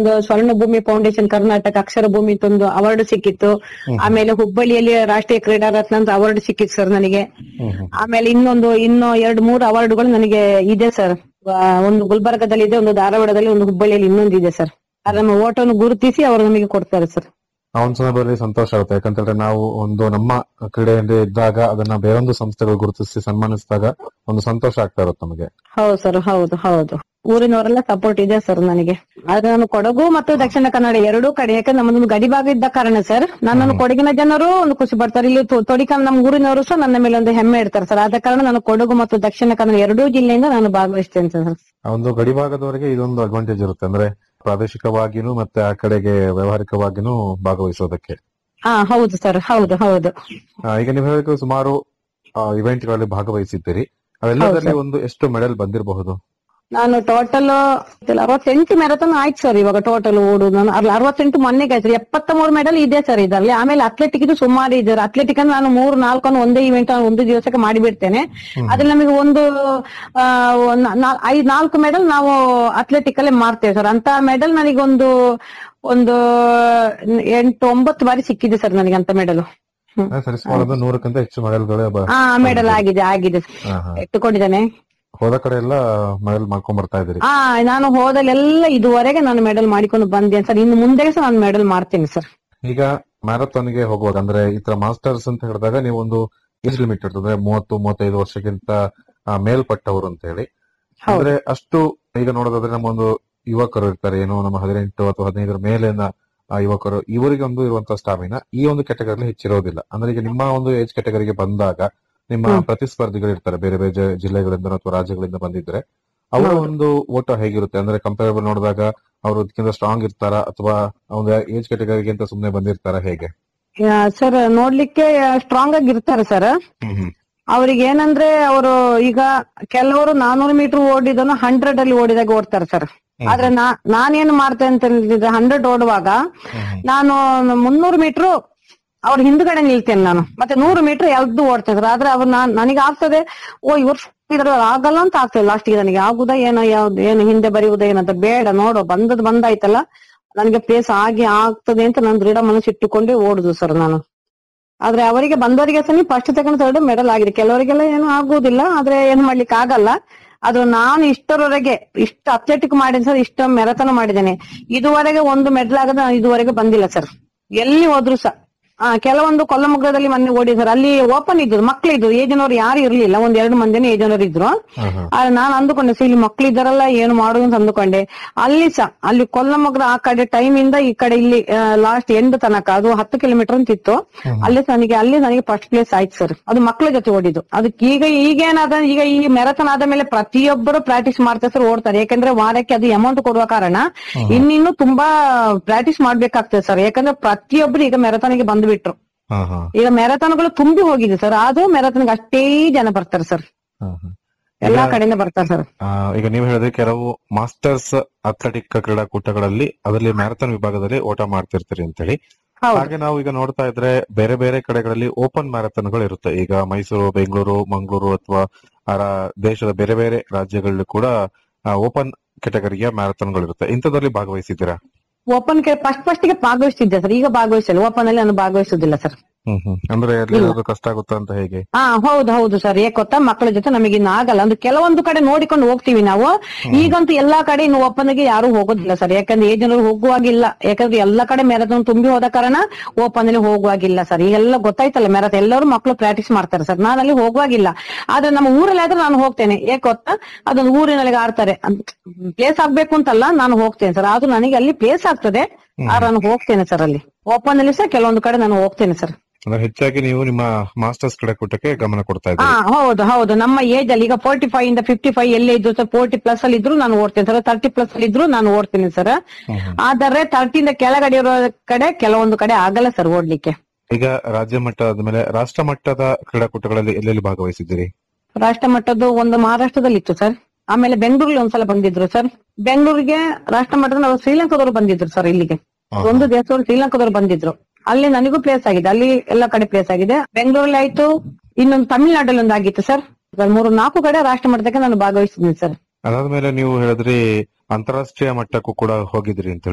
ಒಂದು ಸ್ವರ್ಣ ಭೂಮಿ ಫೌಂಡೇಶನ್ ಕರ್ನಾಟಕ ಅಕ್ಷರ ಭೂಮಿ ಅಂತ ಒಂದು ಅವಾರ್ಡ್ ಸಿಕ್ಕಿತ್ತು ಆಮೇಲೆ ಹುಬ್ಬಳ್ಳಿಯಲ್ಲಿ ರಾಷ್ಟ್ರೀಯ ಕ್ರೀಡಾ ರತ್ನ ಅಂತ ಅವಾರ್ಡ್ ಸಿಕ್ಕಿತ್ತು ಸರ್ ನನಗೆ ಆಮೇಲೆ ಇನ್ನೊಂದು ಇನ್ನು ಎರಡು ಮೂರು ಅವಾರ್ಡ್ಗಳು ನನಗೆ ಇದೆ ಸರ್ ಒಂದು ಗುಲ್ಬರ್ಗದಲ್ಲಿ ಇದೆ ಒಂದು ಧಾರವಾಡದಲ್ಲಿ ಒಂದು ಹುಬ್ಬಳ್ಳಿಯಲ್ಲಿ ಇನ್ನೊಂದು ಇದೆ ಸರ್ ಅದು ನಮ್ಮ ಓಟನ್ನು ಗುರುತಿಸಿ ಅವರು ನಮಗೆ ಕೊಡ್ತಾರೆ ಸರ್ ಆ ಒಂದು ಸಂದರ್ಭದಲ್ಲಿ ಸಂತೋಷ ಆಗುತ್ತೆ ಯಾಕಂತಂದ್ರೆ ನಾವು ಒಂದು ನಮ್ಮ ಕ್ರೀಡೆಯಲ್ಲಿ ಇದ್ದಾಗ ಅದನ್ನ ಬೇರೊಂದು ಸಂಸ್ಥೆಗಳು ಗುರುತಿಸಿ ಸನ್ಮಾನಿಸಿದಾಗ ಒಂದು ಸಂತೋಷ ಆಗ್ತಾ ಇರುತ್ತೆ ನಮಗೆ ಹೌದು ಸರ್ ಹೌದು ಹೌದು ಊರಿನವರೆಲ್ಲ ಸಪೋರ್ಟ್ ಇದೆ ಸರ್ ನನಗೆ ಆದ್ರೆ ನಾನು ಕೊಡಗು ಮತ್ತು ದಕ್ಷಿಣ ಕನ್ನಡ ಎರಡೂ ಕಡೆ ಯಾಕಂದ್ರೆ ನಮ್ಮದೊಂದು ಗಡಿ ಭಾಗ ಇದ್ದ ಕಾರಣ ಸರ್ ನನ್ನನ್ನು ಕೊಡಗಿನ ಜನರು ಒಂದು ಖುಷಿ ಪಡ್ತಾರೆ ಇಲ್ಲಿ ತೊ- ತೊಡಿಕ ನಮ್ಮ ಊರಿನವರು ಸಹ ನನ್ನ ಮೇಲೆ ಒಂದು ಹೆಮ್ಮೆ ಇಡ್ತಾರೆ ಸರ್ ಆದ ಕಾರಣ ನಾನು ಕೊಡಗು ಮತ್ತು ದಕ್ಷಿಣ ಕನ್ನಡ ಎರಡೂ ಜಿಲ್ಲೆಯಿಂದ ನಾನು ಭಾಗವಹಿಸ್ತೇನೆ ಸರ್ ಆ ಒಂದು ಗಡಿಭಾಗದವರೆಗೆ ಇದೊಂದು ಅಡ್ವಾಂಟೇಜ್ ಇರುತ್ತೆ ಅಂದ್ರೆ ಪ್ರಾದೇಶಿಕವಾಗಿನೂ ಮತ್ತೆ ಆ ಕಡೆಗೆ ವ್ಯವಹಾರಿಕವಾಗಿನೂ ಭಾಗವಹಿಸೋದಕ್ಕೆ ಹಾ ಹೌದು ಸರ್ ಹೌದು ಹೌದು ಆ, ಈಗ ನೀವು ಹೇಳಿದ ಸುಮಾರು ಇವೆಂಟ್ ಗಳಲ್ಲಿ ಭಾಗವಹಿಸಿದ್ದೀರಿ ಅವೆಲ್ಲದಲ್ಲಿ ಒಂದು ಎಷ್ಟು ಮೆಡಲ್ ಬಂದಿರಬಹುದು ನಾನು ಟೋಟಲ್ ಅರವತ್ತೆಂಟು ಮ್ಯಾರಥಾನ್ ಆಯ್ತು ಸರ್ ಇವಾಗ ಟೋಟಲ್ ಓಡುದು ನಾನು ಅರ್ಧ ಅರವತ್ತೆಂಟು ಮೊನ್ನೆಗೆ ಆಯ್ತು ಎಪ್ಪತ್ತ ಮೂರು ಮೆಡಲ್ ಇದೆ ಸರ್ ಇದರಲ್ಲಿ ಆಮೇಲೆ ಅಥ್ಲೆಟಿಕ್ ಇದು ಸುಮಾರು ಇದೆ ಅಥ್ಲೆಟಿಕ್ ಅಂದ್ರೆ ನಾನು ಮೂರು ನಾಲ್ಕು ಅನ್ನು ಒಂದೇ ಇವೆಂಟ್ ಒಂದು ದಿವಸಕ್ಕೆ ಮಾಡಿಬಿಡ್ತೇನೆ ಅದ್ರಲ್ಲಿ ನಮಗೆ ಒಂದು ಆ, ಒಂದ್ ನಾ- ಐದ್ ನಾಲ್ಕು ಮೆಡಲ್ ನಾವು ಅಥ್ಲೆಟಿಕ್ ಅಲ್ಲೇ ಮಾಡ್ತೇವೆ ಸರ್ ಅಂತ ಮೆಡಲ್ ನನಗೊಂದು ಒಂದು ಎಂಟು ಒಂಬತ್ತು ಬಾರಿ ಸಿಕ್ಕಿದೆ ಸರ್ ನನಗೆ ಅಂತ ಮೆಡಲ್ ಸರಿ ಸುಮಾರು ಒಂದು ನೂರಕ್ಕಿಂತ ಹೆಚ್ಚು ಮೆಡಲ್ಗಳೇ ಬ- ಹಾ ಮೆಡಲ್ ಆಗಿದೆ ಆಗಿದೆ ಹಾ, ಹಾ. ಎತ್ತುಕೊಂಡಿದ್ದೇನೆ ಹೋದ ಕಡೆ ಎಲ್ಲ ಮೆಡಲ್ ಮಾಡ್ಕೊಂಡ್ ಬರ್ತಾ ಇದ್ದೀರಿ ಹಾ ನಾನು ಹೋದಲ್ಲೆಲ್ಲ ಇದುವರೆಗೆ ನಾನು ಮೆಡಲ್ ಮಾಡಿಕೊಂಡು ಬಂದೇನೆ ಸರ್ ಇನ್ನು ಮುಂದೆ ಸಹ ನಾನು ಮೆಡಲ್ ಮಾಡ್ತೇನೆ ಸರ್ ಈಗ ಮ್ಯಾರಥಾನ್ ಗೆ ಹೋಗುವಾಗ ಅಂದ್ರೆ ಈ ತರ ಮಾಸ್ಟರ್ಸ್ ಅಂತ ಹೇಳಿದಾಗ ನೀವು ಒಂದು ಏಜ್ ಲಿಮಿಟ್ ಇರ್ತದೆ ಮೂವತ್ತು ಮೂವತ್ತೈದು ವರ್ಷಕ್ಕಿಂತ ಆ, ಮೇಲ್ಪಟ್ಟವರು ಅಂತ ಹೇಳಿ ಹೌದು ಅಂದ್ರೆ ಅಷ್ಟು ಈಗ ನೋಡೋದಾದ್ರೆ ನಮ್ಮ ಒಂದು ಯುವಕರು ಇರ್ತಾರೆ ಏನೋ ನಮ್ಮ ಹದಿನೆಂಟು ಅಥವಾ ಹದಿನೈದರ ಮೇಲಿನ ಆ, ಯುವಕರು ಇವರಿಗೆ ಒಂದು ಇರುವಂತಹ ಸ್ಟಾಮಿನ ಈ ಒಂದು ಕೆಟಗರಿ ಹೆಚ್ಚಿರೋದಿಲ್ಲ ಅಂದ್ರೆ ಈಗ ನಿಮ್ಮ ಒಂದು ಏಜ್ ಕೆಟಗರಿಗೆ ಬಂದಾಗ ನಿಮ್ಮ ಹ್ಮ್. ಪ್ರತಿಸ್ಪರ್ಧಿಗಳು ಇರ್ತಾರೆ ಬೇರೆ ಬೇರೆ ಜ- ಜಿಲ್ಲೆಗಳಿಂದ ಅಥವಾ ರಾಜ್ಯಗಳಿಂದ ಬಂದಿದ್ರೆ ಅವರ ಹೌದು. ಒಂದು ಓಟ ಹೇಗಿರುತ್ತೆ ಅಂದ್ರೆ ಕಂಪೇರಬಲ್ ನೋಡಿದಾಗ ಅವರು ಅದಕ್ಕಿಂತ ಸ್ಟ್ರಾಂಗ್ ಇರ್ತಾರ ಅಥವಾ ಒಂದು ಏಜ್ ಕೆಟಗರಿಗಿಂತ ಸುಮ್ನೆ ಬಂದಿರ್ತಾರ ಹೇಗೆ ಸರ್ ನೋಡ್ಲಿಕ್ಕೆ ಸ್ಟ್ರಾಂಗ್ ಆಗಿ ಇರ್ತಾರೆ ಸರ್ ಅವ್ರಿಗೆ ಏನಂದ್ರೆ ಅವರು ಈಗ ಕೆಲವರು ನಾನೂರು ಮೀಟರ್ ಓಡಿದನ್ನು ಹಂಡ್ರೆಡ್ ಅಲ್ಲಿ ಓಡಿದಾಗ ಓಡ್ತಾರೆ ಸರ್ ಆದ್ರೆ ನಾ ನಾನೇನು ಮಾಡ್ತೇನೆ ಅಂತ ಹೇಳಿದ್ರೆ ಹಂಡ್ರೆಡ್ ಓಡುವಾಗ ನಾನು ಮುನ್ನೂರು ಮೀಟರ್ ಅವ್ರ ಹಿಂದ್ಗಡೆ ನಿಲ್ತೇನೆ ನಾನು ಮತ್ತೆ ನೂರು ಮೀಟರ್ ಎಲ್ದು ಓಡ್ತೇನೆ ಸರ್ ಆದ್ರೆ ಅವ್ರು ನಾನ್ ನನಗೆ ಆಗ್ತದೆ ಓ ಇವ್ರು ಇದ್ರಲ್ಲಿ ಆಗಲ್ಲ ಅಂತ ಆಗ್ತದೆ ಲಾಸ್ಟಿಗೆ ನನಗೆ ಆಗುದಾ ಏನೋ ಯಾವ್ದು ಏನು ಹಿಂದೆ ಬರೆಯುವುದಾ ಏನಂತ ಬೇಡ ನೋಡು ಬಂದದ್ ಬಂದಾಯ್ತಲ್ಲ ನನಗೆ ಪ್ಲೇಸ್ ಆಗಿ ಆಗ್ತದೆ ಅಂತ ನಾನು ದೃಢ ಮನಸ್ಸಿಟ್ಟುಕೊಂಡೇ ಓಡುದು ಸರ್ ನಾನು ಆದ್ರೆ ಅವರಿಗೆ ಬಂದವರಿಗೆ ಸಹ ಫಸ್ಟ್ ಸೆಕೆಂಡ್ ಥರ್ಡ್ ಮೆಡಲ್ ಆಗಿದೆ ಕೆಲವರಿಗೆಲ್ಲ ಏನು ಆಗುವುದಿಲ್ಲ ಆದ್ರೆ ಏನು ಮಾಡ್ಲಿಕ್ಕೆ ಆಗಲ್ಲ ಅದು ನಾನು ಇಷ್ಟರವರೆಗೆ ಇಷ್ಟು ಅಥ್ಲೆಟಿಕ್ ಮಾಡಿದ ಸರ್ ಇಷ್ಟ ಮೆರತನ ಮಾಡಿದ್ದೇನೆ ಇದುವರೆಗೆ ಒಂದು ಮೆಡಲ್ ಆಗದ ನಾನು ಇದುವರೆಗೆ ಬಂದಿಲ್ಲ ಸರ್ ಎಲ್ಲಿ ಹೋದ್ರು ಸಹ ಆ ಕೆಲವೊಂದು ಕೊಲ್ಲಮಗ್ಗದಲ್ಲಿ ಮೊನ್ನೆ ಓಡಿ ಸರ್ ಅಲ್ಲಿ ಓಪನ್ ಇದ್ರು ಮಕ್ಳು ಇದ್ರು ಏಜನವ್ರು ಯಾರು ಇರ್ಲಿಲ್ಲ ಒಂದ್ ಎರಡು ಮಂದಿನೇ ಏಜನವ್ರು ಇದ್ರು ಆದ್ರೆ ನಾನು ಅಂದುಕೊಂಡೆ ಸರ್ ಇಲ್ಲಿ ಮಕ್ಳು ಇದ್ದಾರಲ್ಲ ಏನು ಮಾಡುದು ಅಂತ ಅಂದುಕೊಂಡೆ ಅಲ್ಲಿ ಸಹ ಅಲ್ಲಿ ಕೊಲ್ಲಮಗ್ರ ಆ ಕಡೆ ಟೈಮ್ ಇಂದ ಈ ಕಡೆ ಇಲ್ಲಿ ಲಾಸ್ಟ್ ಎಂಡ್ ತನಕ ಅದು ಹತ್ತು ಕಿಲೋಮೀಟರ್ ಅಂತ ಇತ್ತು ಅಲ್ಲಿ ನನಗೆ ಅಲ್ಲಿ ನನಗೆ ಫಸ್ಟ್ ಪ್ಲೇಸ್ ಆಯ್ತು ಸರ್ ಅದು ಮಕ್ಳ ಜೊತೆ ಓಡಿದ್ದು ಅದಕ್ಕೆ ಈಗ ಈಗೇನಾದ ಈಗ ಈ ಮ್ಯಾರಥಾನ್ ಆದ ಮೇಲೆ ಪ್ರತಿಯೊಬ್ಬರು ಪ್ರಾಕ್ಟೀಸ್ ಮಾಡ್ತಾರೆ ಸರ್ ಓಡ್ತಾರೆ ಯಾಕಂದ್ರೆ ವಾರಕ್ಕೆ ಅದು ಅಮೌಂಟ್ ಕೊಡುವ ಕಾರಣ ಇನ್ನಿನ್ನು ತುಂಬಾ ಪ್ರಾಕ್ಟೀಸ್ ಮಾಡ್ಬೇಕಾಗ್ತದೆ ಸರ್ ಯಾಕಂದ್ರೆ ಪ್ರತಿಯೊಬ್ರು ಈಗ ಮ್ಯಾರಥಾನ್ಗೆ ಬಂದ್ಬಿಟ್ರು ಈಗ ಮ್ಯಾರಥಾನ್ಗಳು ತುಂಬಿ ಹೋಗಿದೆ ಸರ್ ಆದ್ರೂ ಮ್ಯಾರಥಾನ್ಗೆ ಅಷ್ಟೇ ಜನ ಬರ್ತಾರೆ ಸರ್ ಎಲ್ಲಾ ಕಡೆಯಿಂದ ಬರ್ತಾರೆ ಸರ್ ಆ, ಈಗ ನೀವು ಹೇಳಿದ್ರೆ ಕೆಲವು ಮಾಸ್ಟರ್ಸ್ ಅಥ್ಲೆಟಿಕ್ ಕ್ರೀಡಾಕೂಟಗಳಲ್ಲಿ ಅದರಲ್ಲಿ ಮ್ಯಾರಥಾನ್ ವಿಭಾಗದಲ್ಲಿ ಓಟ ಮಾಡ್ತಿರ್ತೀರಿ ಅಂತೇಳಿ ಹೌದು ಹಾಗೆ ನಾವು ಈಗ ನೋಡ್ತಾ ಇದ್ರೆ ಬೇರೆ ಬೇರೆ ಕಡೆಗಳಲ್ಲಿ ಓಪನ್ ಮ್ಯಾರಥಾನ್ಗಳು ಇರುತ್ತೆ ಈಗ ಮೈಸೂರು ಬೆಂಗಳೂರು ಮಂಗಳೂರು ಅಥವಾ ಆ ರಾ- ದೇಶದ ಬೇರೆ ಬೇರೆ ರಾಜ್ಯಗಳಲ್ಲಿ ಕೂಡ ಓಪನ್ ಕೆಟಗರಿಯ ಮ್ಯಾರಥಾನ್ಗಳು ಇರುತ್ತೆ ಇಂಥದ್ರಲ್ಲಿ ಭಾಗವಹಿಸಿದ್ದೀರಾ ಓಪನ್ ಫಸ್ಟ್ ಫಸ್ಟ್ ಗೆ ಭಾಗವಹಿಸ್ತಿದ್ದೆ ಸರ್ ಈಗ ಭಾಗವಹಿಸಲ್ಲ ಓಪನ್ ಅಲ್ಲಿ ನಾನು ಭಾಗವಹಿಸುದಿಲ್ಲ ಸರ್ ಹ್ಮ್ ಹ್ಮ್ ಅಂದ್ರೆ ಅಲ್ಲಿ ಏನಾದ್ರು ಕಷ್ಟ ಆಗುತ್ತಾ ಅಂತ ಹೇಗೆ ಹಾ ಹೌದು ಹೌದು ಸರ್ ಯಾಕೆ ಗೊತ್ತಾ ಮಕ್ಕಳ ಜೊತೆ ನಮಗೆ ಇನ್ನು ಆಗಲ್ಲ ಅಂದ್ರೆ ಕೆಲವೊಂದು ಕಡೆ ನೋಡಿಕೊಂಡು ಹೋಗ್ತೀವಿ ನಾವು ಈಗಂತೂ ಎಲ್ಲಾ ಕಡೆ ಇನ್ನು ಓಪನ್ಗೆ ಯಾರು ಹೋಗೋದಿಲ್ಲ ಸರ್ ಯಾಕಂದ್ರೆ ಏಜ್ ಜನರು ಹೋಗುವಾಗಿಲ್ಲ ಯಾಕಂದ್ರೆ ಎಲ್ಲಾ ಕಡೆ ಮ್ಯಾರಥಾನ್ ತುಂಬಿ ಹೋದ ಕಾರಣ ಓಪನ್ ಅಲ್ಲಿ ಹೋಗುವಾಗಿಲ್ಲ ಸರ್ ಈಗೆಲ್ಲ ಗೊತ್ತಾಯ್ತಲ್ಲ ಮ್ಯಾರಥಾನ್ ಎಲ್ಲರೂ ಮಕ್ಕಳು ಪ್ರಾಕ್ಟೀಸ್ ಮಾಡ್ತಾರೆ ಸರ್ ನಾನು ಅಲ್ಲಿ ಹೋಗುವಾಗಿಲ್ಲ ಆದ್ರೆ ನಮ್ಮ ಊರಲ್ಲಿ ಆದ್ರೆ ನಾನು ಹೋಗ್ತೇನೆ ಯಾಕೆ ಗೊತ್ತಾ ಅದೊಂದು ಊರಿನಲ್ಲಿ ಆಡ್ತಾರೆ ಪ್ಲೇಸ್ ಆಗ್ಬೇಕು ಅಂತಲ್ಲ ನಾನು ಹೋಗ್ತೇನೆ ಸರ್ ಆದ್ರೂ ನನಗೆ ಅಲ್ಲಿ ಪ್ಲೇಸ್ ಆಗ್ತದೆ ಆದ್ರೆ ನಾನು ಹೋಗ್ತೇನೆ ಸರ್ ಅಲ್ಲಿ ಓಪನ್ ಅಲ್ಲಿ ಸಹ ಕೆಲವೊಂದು ಕಡೆ ನಾನು ಹೋಗ್ತೇನೆ ಸರ್ ಅಂದ್ರೆ ಹೆಚ್ಚಾಗಿ ನೀವು ನಿಮ್ಮ ಮಾಸ್ಟರ್ಸ್ ಕ್ರೀಡಾಕೂಟಕ್ಕೆ ಗಮನ ಕೊಡ್ತಾ ಹಾ ಇದ್ದೀರಿ ಹೌದು ಹೌದು ನಮ್ಮ ಏಜ್ ಅಲ್ಲಿ ಈಗ ಫೋರ್ಟಿ ಫೈವ್ ಇಂದ ಫಿಫ್ಟಿ ಫೈವ್ ಎಲ್ಲೇ ಇದ್ರು ಸರ್ ಫೋರ್ಟಿ ಪ್ಲಸ್ ಅಲ್ಲಿ ಇದ್ರು ನಾನು ಓಡ್ತೇನೆ ಸರ್ ತರ್ಟಿ ಪ್ಲಸ್ ಅಲ್ಲಿ ಇದ್ರು ನಾನು ಓಡ್ತೀನಿ ಸರ್ ಆದರೆ ತರ್ಟಿಯಿಂದ ಕೆಳಗಡೆ ಇರೋ ಕಡೆ ಕೆಲವೊಂದು ಕಡೆ ಆಗಲ್ಲ ಸರ್ ಓಡ್ಲಿಕ್ಕೆ ಈಗ ರಾಜ್ಯ ಮಟ್ಟ ಆದ್ಮೇಲೆ ರಾಷ್ಟ್ರ ಮಟ್ಟದ ಕ್ರೀಡಾಕೂಟಗಳಲ್ಲಿ ಎಲ್ಲೆಲ್ಲಿ ಭಾಗವಹಿಸಿದ್ದೀರಿ ರಾಷ್ಟ್ರ ಮಟ್ಟದ್ದು ಒಂದು ಮಹಾರಾಷ್ಟ್ರದಲ್ಲಿ ಇತ್ತು ಸರ್ ಆಮೇಲೆ ಬೆಂಗಳೂರಲ್ಲಿ ಒಂದ್ಸಲ ಬಂದಿದ್ರು ಸರ್ ಬೆಂಗಳೂರಿಗೆ ರಾಷ್ಟ್ರ ಮಟ್ಟದ ನಾವು ಶ್ರೀಲಂಕಾದವರು ಬಂದಿದ್ರು ಸರ್ ಇಲ್ಲಿಗೆ ಒಂದು ದೇಶದವರು ಶ್ರೀಲಂಕಾದವರು ಬಂದಿದ್ರು ಅಲ್ಲಿ ನನಗೂ ಪ್ಲೇಸ್ ಆಗಿದೆ ಅಲ್ಲಿ ಎಲ್ಲ ಕಡೆ ಪ್ಲೇಸ್ ಆಗಿದೆ ಬೆಂಗಳೂರಲ್ಲಿ ಆಯ್ತು ಇನ್ನೊಂದು ತಮಿಳ್ನಾಡಲ್ಲಿ ಒಂದು ಆಗಿತ್ತು ಸರ್ ಮೂರು ನಾಲ್ಕು ಕಡೆ ರಾಷ್ಟ್ರ ಮಟ್ಟದಕ್ಕೆ ನಾನು ಭಾಗವಹಿಸಿದ್ದೀನಿ ಸರ್ ಅದಾದ್ಮೇಲೆ ನೀವು ಹೇಳಿದ್ರಿ ಅಂತಾರಾಷ್ಟ್ರೀಯ ಮಟ್ಟಕ್ಕೂ ಕೂಡ ಹೋಗಿದ್ರಿ ಅಂತ